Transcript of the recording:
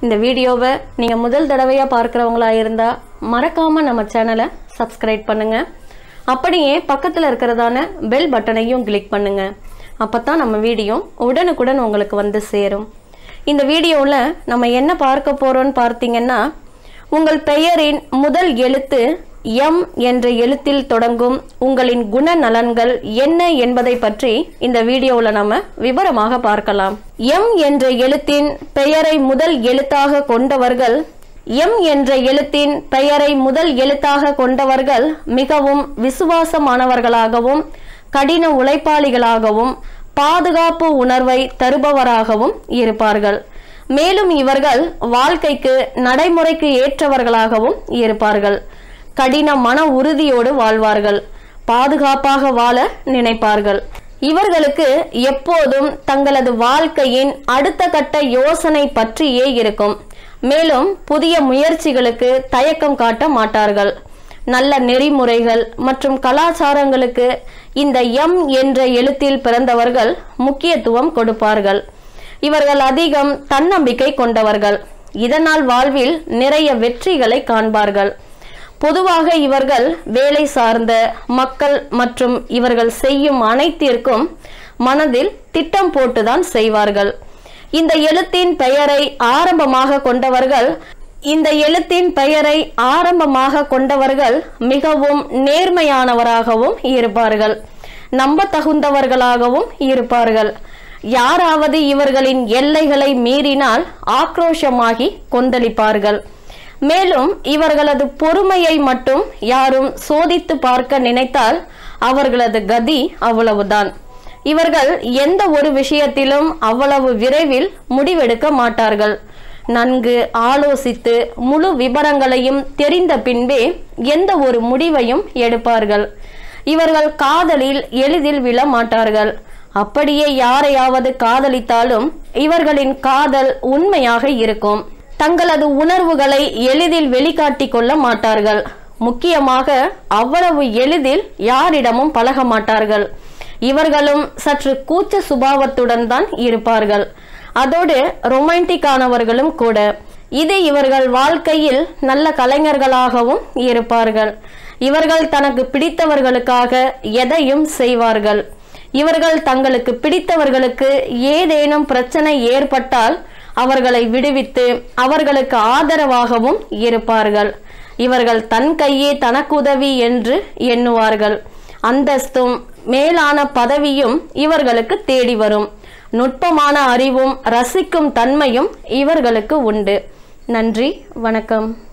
இந்த வீடியோவை நீங்கள் முதல் தடவையாக பார்க்குறவங்களா இருந்தால் மறக்காமல் நம்ம சேனலை சப்ஸ்கிரைப் பண்ணுங்க அப்படியே பக்கத்தில் இருக்கிறதான பெல் பட்டனையும் கிளிக் பண்ணுங்க அப்போ தான் நம்ம வீடியோ உடனுக்குடன் உங்களுக்கு வந்து சேரும் இந்த வீடியோவில் நம்ம என்ன பார்க்க போகிறோம்னு பார்த்தீங்கன்னா உங்கள் பெயரின் முதல் எழுத்து எம் என்ற எழுத்தில் தொடங்கும் உங்களின் குணநலன்கள் என்ன என்பதை பற்றி இந்த வீடியோவில் நம்ம விவரமாக பார்க்கலாம் எம் என்ற எழுத்தின் பெயரை முதல் எழுத்தாக கொண்டவர்கள் எம் என்ற எழுத்தின் பெயரை முதல் எழுத்தாக கொண்டவர்கள் மிகவும் விசுவாசமானவர்களாகவும் கடின உழைப்பாளிகளாகவும் பாதுகாப்பு உணர்வை தருபவராகவும் இருப்பார்கள் மேலும் இவர்கள் வாழ்க்கைக்கு நடைமுறைக்கு ஏற்றவர்களாகவும் இருப்பார்கள் கடின மன உறுதியோடு வாழ்வார்கள் பாதுகாப்பாக வாழ நினைப்பார்கள் இவர்களுக்கு எப்போதும் தங்களது வாழ்க்கையின் அடுத்த கட்ட யோசனை பற்றியே இருக்கும் மேலும் புதிய முயற்சிகளுக்கு தயக்கம் காட்ட மாட்டார்கள் நல்ல நெறிமுறைகள் மற்றும் கலாச்சாரங்களுக்கு இந்த எம் என்ற எழுத்தில் பிறந்தவர்கள் முக்கியத்துவம் கொடுப்பார்கள் இவர்கள் அதிகம் தன்னம்பிக்கை கொண்டவர்கள் இதனால் வாழ்வில் நிறைய வெற்றிகளை காண்பார்கள் பொதுவாக இவர்கள் வேலை சார்ந்த மக்கள் மற்றும் இவர்கள் செய்யும் அனைத்திற்கும் மனதில் திட்டம் போட்டுதான் செய்வார்கள் இந்த எழுத்தின் பெயரை ஆரம்பமாக கொண்டவர்கள் இந்த எழுத்தின் பெயரை ஆரம்பமாக கொண்டவர்கள் மிகவும் நேர்மையானவராகவும் இருப்பார்கள் நம்ப தகுந்தவர்களாகவும் இருப்பார்கள் யாராவது இவர்களின் எல்லைகளை மீறினால் ஆக்ரோஷமாகி கொந்தளிப்பார்கள் மேலும் இவர்களது பொறுமையை மட்டும் யாரும் சோதித்து பார்க்க நினைத்தால் அவர்களது கதி அவ்வளவுதான் இவர்கள் எந்த ஒரு விஷயத்திலும் அவ்வளவு விரைவில் முடிவெடுக்க மாட்டார்கள் நன்கு ஆலோசித்து முழு விவரங்களையும் தெரிந்த பின்பே எந்த ஒரு முடிவையும் எடுப்பார்கள் இவர்கள் காதலில் எளிதில் விழ மாட்டார்கள் அப்படியே யாரையாவது காதலித்தாலும் இவர்களின் காதல் உண்மையாக இருக்கும் தங்களது உணர்வுகளை எளிதில் வெளிக்காட்டிக் கொள்ள மாட்டார்கள் முக்கியமாக அவ்வளவு எளிதில் யாரிடமும் பழக மாட்டார்கள் இவர்களும் சற்று கூச்ச சுபாவத்துடன் தான் இருப்பார்கள் அதோடு ரொமான்டிக் ஆனவர்களும் கூட இது இவர்கள் வாழ்க்கையில் நல்ல கலைஞர்களாகவும் இருப்பார்கள் இவர்கள் தனக்கு பிடித்தவர்களுக்காக எதையும் செய்வார்கள் இவர்கள் தங்களுக்கு பிடித்தவர்களுக்கு ஏதேனும் பிரச்சனை ஏற்பட்டால் அவர்களை விடுவித்து அவர்களுக்கு ஆதரவாகவும் இருப்பார்கள் இவர்கள் தன் கையே தனக்குதவி என்று எண்ணுவார்கள் அந்தஸ்தும் மேலான பதவியும் இவர்களுக்கு தேடி வரும் நுட்பமான அறிவும் ரசிக்கும் தன்மையும் இவர்களுக்கு உண்டு நன்றி வணக்கம்